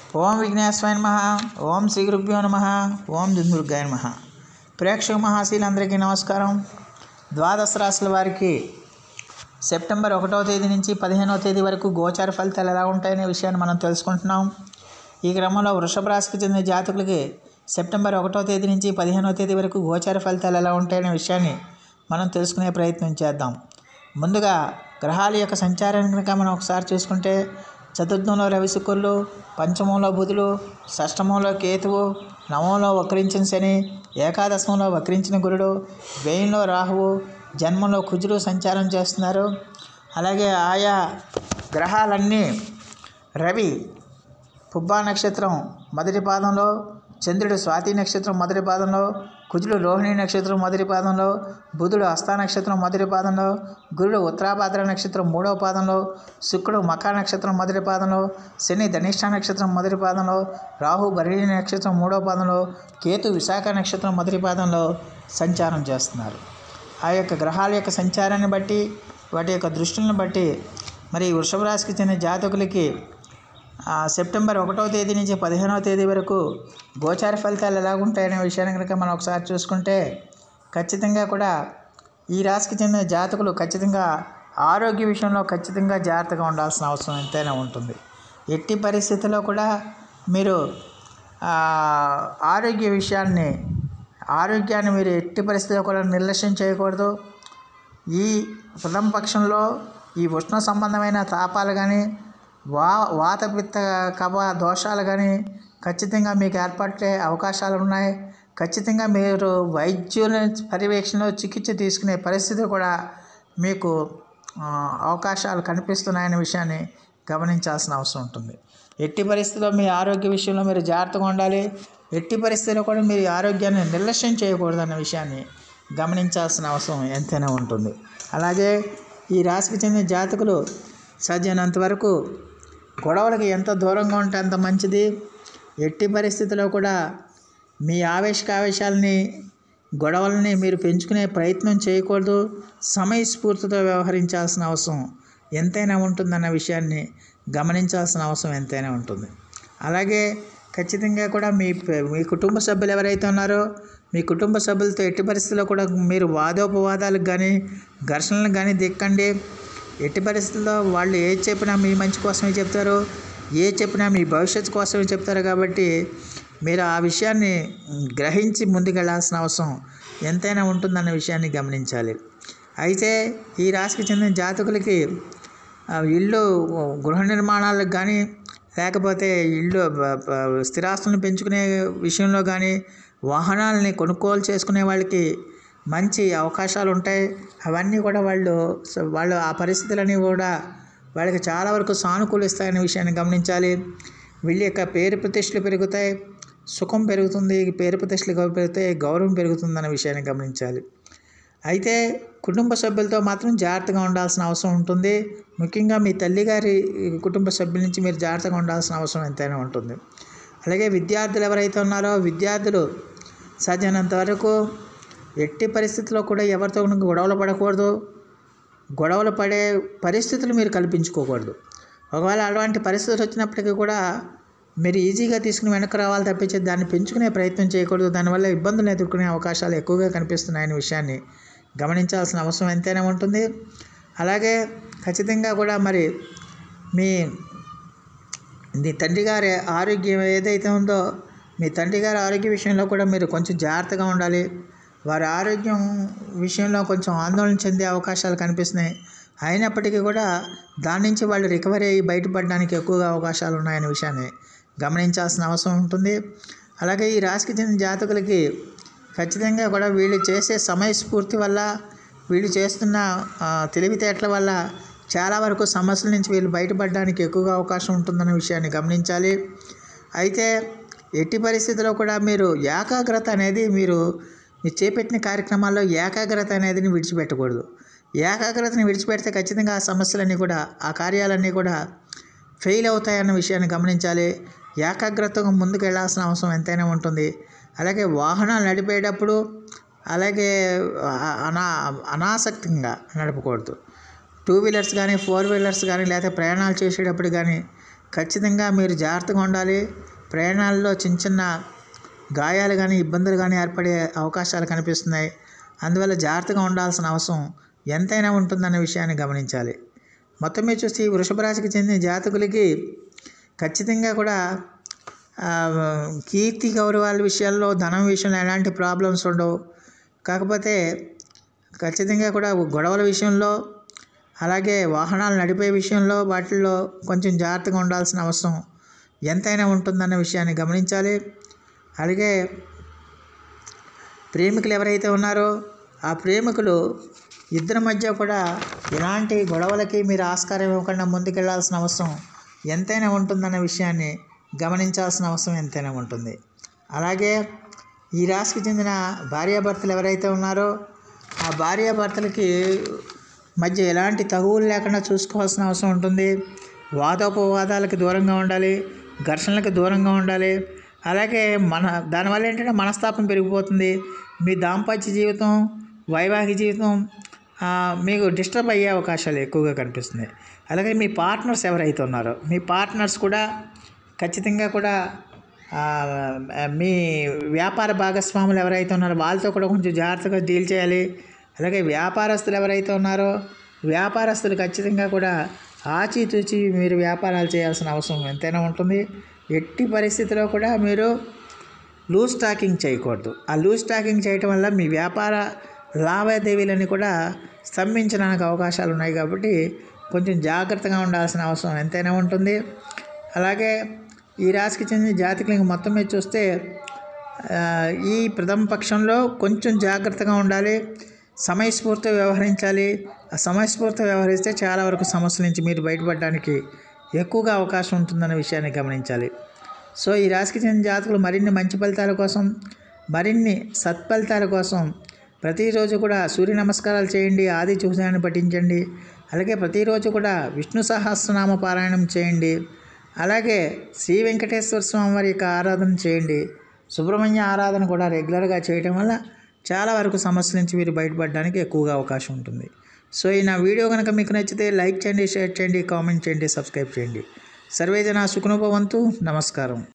ఓం విఘ్నేశ్వరాయ నమ ఓం శ్రీ గురుభ్యో నమ ఓం దుర్గాయ నమ ప్రేక్షక మహాశీలందరికీ నమస్కారం ద్వాదశ రాశుల వారికి సెప్టెంబర్ ఒకటవ తేదీ నుంచి పదిహేనవ తేదీ వరకు గోచార ఫలితాలు ఎలా ఉంటాయనే విషయాన్ని మనం తెలుసుకుంటున్నాం ఈ క్రమంలో వృషభ రాశికి చెందిన జాతకులకి సెప్టెంబర్ ఒకటవ తేదీ నుంచి పదిహేనవ తేదీ వరకు గోచార ఫలితాలు ఎలా ఉంటాయనే విషయాన్ని మనం తెలుసుకునే ప్రయత్నం చేద్దాం ముందుగా గ్రహాల యొక్క సంచారాన్ని కనుక మనం ఒకసారి చూసుకుంటే చతుర్థంలో రవి శుక్రులు పంచమంలో బుధులు షష్టమంలో కేతువు నవంలో వక్రించిన శని ఏకాదశంలో వక్రించిన గురుడు వ్యయంలో రాహువు జన్మంలో కుజుడు సంచారం చేస్తున్నారు అలాగే ఆయా గ్రహాలన్నీ రవి పుబ్బా నక్షత్రం మొదటి పాదంలో చంద్రుడు స్వాతి నక్షత్రం మొదటి పాదంలో కుజుడు రోహిణి నక్షత్రం మొదటి పాదంలో బుధుడు హస్త నక్షత్రం మొదటి పాదంలో గురుడు ఉత్తరాభాద్ర నక్షత్రం మూడవ పాదంలో శుక్రుడు మకా నక్షత్రం మొదటి పాదంలో శని ధనిష్ట నక్షత్రం మొదటి పాదంలో రాహు భరణి నక్షత్రం మూడవ పాదంలో కేతు విశాఖ నక్షత్రం మొదటి పాదంలో సంచారం చేస్తున్నారు ఆ యొక్క గ్రహాల యొక్క సంచారాన్ని బట్టి వాటి యొక్క దృష్టిని బట్టి మరి వృషభ రాశికి చెందిన జాతకులకి ఆ, సెప్టెంబర్ ఒకటవ తేదీ నుంచి పదిహేనవ తేదీ వరకు గోచార ఫలితాలు ఎలా ఉంటాయనే విషయాన్ని కనుక మనం ఒకసారి చూసుకుంటే ఖచ్చితంగా కూడా ఈ రాశికి చెందిన జాతకులు ఖచ్చితంగా ఆరోగ్య విషయంలో ఖచ్చితంగా జాగ్రత్తగా ఉండాల్సిన అవసరం ఎంతైనా ఉంటుంది ఎట్టి పరిస్థితుల్లో కూడా మీరు ఆ, ఆరోగ్య విషయాన్ని ఆరోగ్యాన్ని మీరు ఎట్టి పరిస్థితుల్లో కూడా నిర్లక్ష్యం చేయకూడదు ఈ ప్రథమ పక్షంలో ఈ ఉష్ణ సంబంధమైన తాపాలు కానీ వా వాత పిత్త కఫ దోషాలు కానీ ఖచ్చితంగా మీకు ఏర్పడే అవకాశాలు ఉన్నాయి ఖచ్చితంగా మీరు వైద్యుల పర్యవేక్షణలో చికిత్స తీసుకునే పరిస్థితి కూడా మీకు ఆ, అవకాశాలు కనిపిస్తున్నాయనే విషయాన్ని గమనించాల్సిన అవసరం ఉంటుంది ఎట్టి పరిస్థితుల్లో మీ ఆరోగ్య విషయంలో మీరు జాగ్రత్తగా ఉండాలి ఎట్టి పరిస్థితుల్లో కూడా మీరు ఆరోగ్యాన్ని నిర్లక్ష్యం చేయకూడదు అన్న విషయాన్ని గమనించాల్సిన అవసరం ఎంతైనా ఉంటుంది అలాగే ఈ రాశికి చెందిన జాతకులు సాధ్యమైనంత వరకు గొడవలకి ఎంత దూరంగా ఉంటే అంత మంచిది ఎట్టి పరిస్థితుల్లో కూడా మీ ఆవేశకావేశాలని గొడవలని మీరు పెంచుకునే ప్రయత్నం చేయకూడదు సమయస్ఫూర్తితో వ్యవహరించాల్సిన అవసరం ఎంతైనా ఉంటుందన్న విషయాన్ని గమనించాల్సిన అవసరం ఎంతైనా ఉంటుంది అలాగే ఖచ్చితంగా కూడా మీ ప- మీ కుటుంబ సభ్యులు ఎవరైతే ఉన్నారో మీ కుటుంబ సభ్యులతో ఎట్టి పరిస్థితుల్లో కూడా మీరు వాదోపవాదాలకు కానీ ఘర్షణలకు కానీ దిక్కండి ఎట్టి పరిస్థితుల్లో వాళ్ళు ఏది చెప్పినా మీ మంచి కోసమే చెప్తారు ఏ చెప్పినా మీ భవిష్యత్తు కోసమే చెప్తారు కాబట్టి మీరు ఆ విషయాన్ని గ్రహించి ముందుకెళ్లాల్సిన అవసరం ఎంతైనా ఉంటుందన్న విషయాన్ని గమనించాలి అయితే ఈ రాశికి చెందిన జాతకులకి ఆ, ఇల్లు గృహ నిర్మాణాలకు కానీ లేకపోతే ఇల్లు బ- బ- స్థిరాస్తులను పెంచుకునే విషయంలో కానీ వాహనాలని కొనుగోలు చేసుకునే వాళ్ళకి మంచి అవకాశాలు ఉంటాయి అవన్నీ కూడా వాళ్ళు స- వాళ్ళు ఆ పరిస్థితులన్నీ కూడా వాళ్ళకి చాలా వరకు సానుకూలిస్తాయనే విషయాన్ని గమనించాలి వీళ్ళ యొక్క పేరు ప్రతిష్టలు పెరుగుతాయి సుఖం పెరుగుతుంది పేరు ప్రతిష్టలు గౌరవం పెరుగుతాయి గౌరవం పెరుగుతుందన్న విషయాన్ని గమనించాలి అయితే కుటుంబ సభ్యులతో మాత్రం జాగ్రత్తగా ఉండాల్సిన అవసరం ఉంటుంది ముఖ్యంగా మీ తల్లిగారి కుటుంబ సభ్యుల నుంచి మీరు జాగ్రత్తగా ఉండాల్సిన అవసరం ఎంతైనా ఉంటుంది అలాగే విద్యార్థులు ఎవరైతే ఉన్నారో విద్యార్థులు సాధ్యమైనంత వరకు ఎట్టి పరిస్థితుల్లో కూడా ఎవరితో గొడవలు పడకూడదు గొడవలు పడే పరిస్థితులు మీరు కల్పించుకోకూడదు ఒకవేళ అలాంటి పరిస్థితులు వచ్చినప్పటికీ కూడా మీరు ఈజీగా తీసుకుని వెనక్కి రావాలి తప్పించి దాన్ని పెంచుకునే ప్రయత్నం చేయకూడదు దానివల్ల ఇబ్బందులు ఎదుర్కొనే అవకాశాలు ఎక్కువగా కనిపిస్తున్నాయనే విషయాన్ని గమనించాల్సిన అవసరం ఎంతైనా ఉంటుంది అలాగే ఖచ్చితంగా కూడా మరి మీ మీ తండ్రి గారి ఆరోగ్యం ఏదైతే ఉందో మీ తండ్రి గారి ఆరోగ్య విషయంలో కూడా మీరు కొంచెం జాగ్రత్తగా ఉండాలి వారి ఆరోగ్యం విషయంలో కొంచెం ఆందోళన చెందే అవకాశాలు కనిపిస్తున్నాయి అయినప్పటికీ కూడా దాని నుంచి వాళ్ళు రికవరీ అయ్యి బయటపడడానికి ఎక్కువగా అవకాశాలు ఉన్నాయనే విషయాన్ని గమనించాల్సిన అవసరం ఉంటుంది అలాగే ఈ రాశికి చెందిన జాతకులకి ఖచ్చితంగా కూడా వీళ్ళు చేసే సమయస్ఫూర్తి వల్ల వీళ్ళు చేస్తున్న ఆ, తెలివితేటల వల్ల చాలా వరకు సమస్యల నుంచి వీళ్ళు బయటపడడానికి ఎక్కువగా అవకాశం ఉంటుందన్న విషయాన్ని గమనించాలి అయితే ఎట్టి పరిస్థితుల్లో కూడా మీరు ఏకాగ్రత అనేది మీరు మీరు చేపట్టిన కార్యక్రమాల్లో ఏకాగ్రత అనేది విడిచిపెట్టకూడదు ఏకాగ్రతని విడిచిపెడితే ఖచ్చితంగా ఆ సమస్యలన్నీ కూడా ఆ కార్యాలన్నీ కూడా ఫెయిల్ అవుతాయన్న విషయాన్ని గమనించాలి ఏకాగ్రతగా ముందుకు వెళ్ళాల్సిన అవసరం ఎంతైనా ఉంటుంది అలాగే వాహనాలు నడిపేటప్పుడు అలాగే ఆ- అనా అనాసక్తంగా నడపకూడదు టూ వీలర్స్ కానీ ఫోర్ వీలర్స్ కానీ లేకపోతే ప్రయాణాలు చేసేటప్పుడు కానీ ఖచ్చితంగా మీరు జాగ్రత్తగా ఉండాలి ప్రయాణాల్లో చిన్న చిన్న గాయాలు కానీ ఇబ్బందులు కానీ ఏర్పడే అవకాశాలు కనిపిస్తున్నాయి అందువల్ల జాగ్రత్తగా ఉండాల్సిన అవసరం ఎంతైనా ఉంటుందన్న విషయాన్ని గమనించాలి మొత్తం మీద చూస్తే ఈ వృషభ రాశికి చెందిన జాతకులకి ఖచ్చితంగా కూడా ఆ, కీర్తి గౌరవాల విషయాల్లో ధనం విషయంలో ఎలాంటి ప్రాబ్లమ్స్ ఉండవు కాకపోతే ఖచ్చితంగా కూడా గొడవల విషయంలో అలాగే వాహనాలు నడిపే విషయంలో వాటిల్లో కొంచెం జాగ్రత్తగా ఉండాల్సిన అవసరం ఎంతైనా ఉంటుందన్న విషయాన్ని గమనించాలి అలాగే ప్రేమికులు ఎవరైతే ఉన్నారో ఆ ప్రేమికులు ఇద్దరి మధ్య కూడా ఎలాంటి గొడవలకి మీరు ఆస్కారం ఇవ్వకుండా ముందుకెళ్లాల్సిన అవసరం ఎంతైనా ఉంటుందన్న విషయాన్ని గమనించాల్సిన అవసరం ఎంతైనా ఉంటుంది అలాగే ఈ రాశికి చెందిన భార్యాభర్తలు ఎవరైతే ఉన్నారో ఆ భార్యాభర్తలకి మధ్య ఎలాంటి తగువులు లేకుండా చూసుకోవాల్సిన అవసరం ఉంటుంది వాదోపవాదాలకు దూరంగా ఉండాలి ఘర్షణలకు దూరంగా ఉండాలి అలాగే మన దానివల్ల ఏంటంటే మనస్తాపం పెరిగిపోతుంది మీ దాంపత్య జీవితం వైవాహిక జీవితం ఆ, మీకు డిస్టర్బ్ అయ్యే అవకాశాలు ఎక్కువగా కనిపిస్తున్నాయి అలాగే మీ పార్ట్నర్స్ ఎవరైతే ఉన్నారో మీ పార్ట్నర్స్ కూడా ఖచ్చితంగా కూడా ఆ, మీ వ్యాపార భాగస్వాములు ఎవరైతే ఉన్నారో వాళ్ళతో కూడా కొంచెం జాగ్రత్తగా డీల్ చేయాలి అలాగే వ్యాపారస్తులు ఎవరైతే ఉన్నారో వ్యాపారస్తులు ఖచ్చితంగా కూడా ఆచితూచి మీరు వ్యాపారాలు చేయాల్సిన అవసరం ఎంతైనా ఉంటుంది ఎట్టి పరిస్థితిలో కూడా మీరు లూజ్ స్టాకింగ్ చేయకూడదు ఆ లూజ్ స్టాకింగ్ చేయటం వల్ల మీ వ్యాపార లావాదేవీలన్నీ కూడా స్తంభించడానికి అవకాశాలు ఉన్నాయి కాబట్టి కొంచెం జాగ్రత్తగా ఉండాల్సిన అవసరం ఎంతైనా ఉంటుంది అలాగే ఈ రాశికి చెందిన జాతకులకు మొత్తం మీద చూస్తే ఆ, ఈ ప్రథమ పక్షంలో కొంచెం జాగ్రత్తగా ఉండాలి సమయస్ఫూర్తిగా వ్యవహరించాలి ఆ సమయస్ఫూర్తిగా వ్యవహరిస్తే చాలా వరకు సమస్యల నుంచి మీరు బయటపడడానికి ఎక్కువగా అవకాశం ఉంటుందన్న విషయాన్ని గమనించాలి సో ఈ రాశికి చెందిన జాతకులు మరిన్ని మంచి ఫలితాల కోసం మరిన్ని సత్ఫలితాల కోసం ప్రతిరోజు కూడా సూర్య నమస్కారాలు చేయండి ఆది చూసాన్ని పఠించండి అలాగే ప్రతిరోజు కూడా విష్ణు సహస్రనామ పారాయణం చేయండి అలాగే శ్రీ వెంకటేశ్వర స్వామి వారి యొక్క ఆరాధన చేయండి సుబ్రహ్మణ్య ఆరాధన కూడా రెగ్యులర్గా చేయటం వల్ల చాలా వరకు సమస్యల నుంచి మీరు బయటపడడానికి ఎక్కువగా అవకాశం ఉంటుంది సో ఈ నా వీడియో కనుక మీకు నచ్చితే లైక్ చేయండి షేర్ చేయండి కామెంట్ చేయండి సబ్స్క్రైబ్ చేయండి సర్వేజన సుఖనుభవంతు నమస్కారం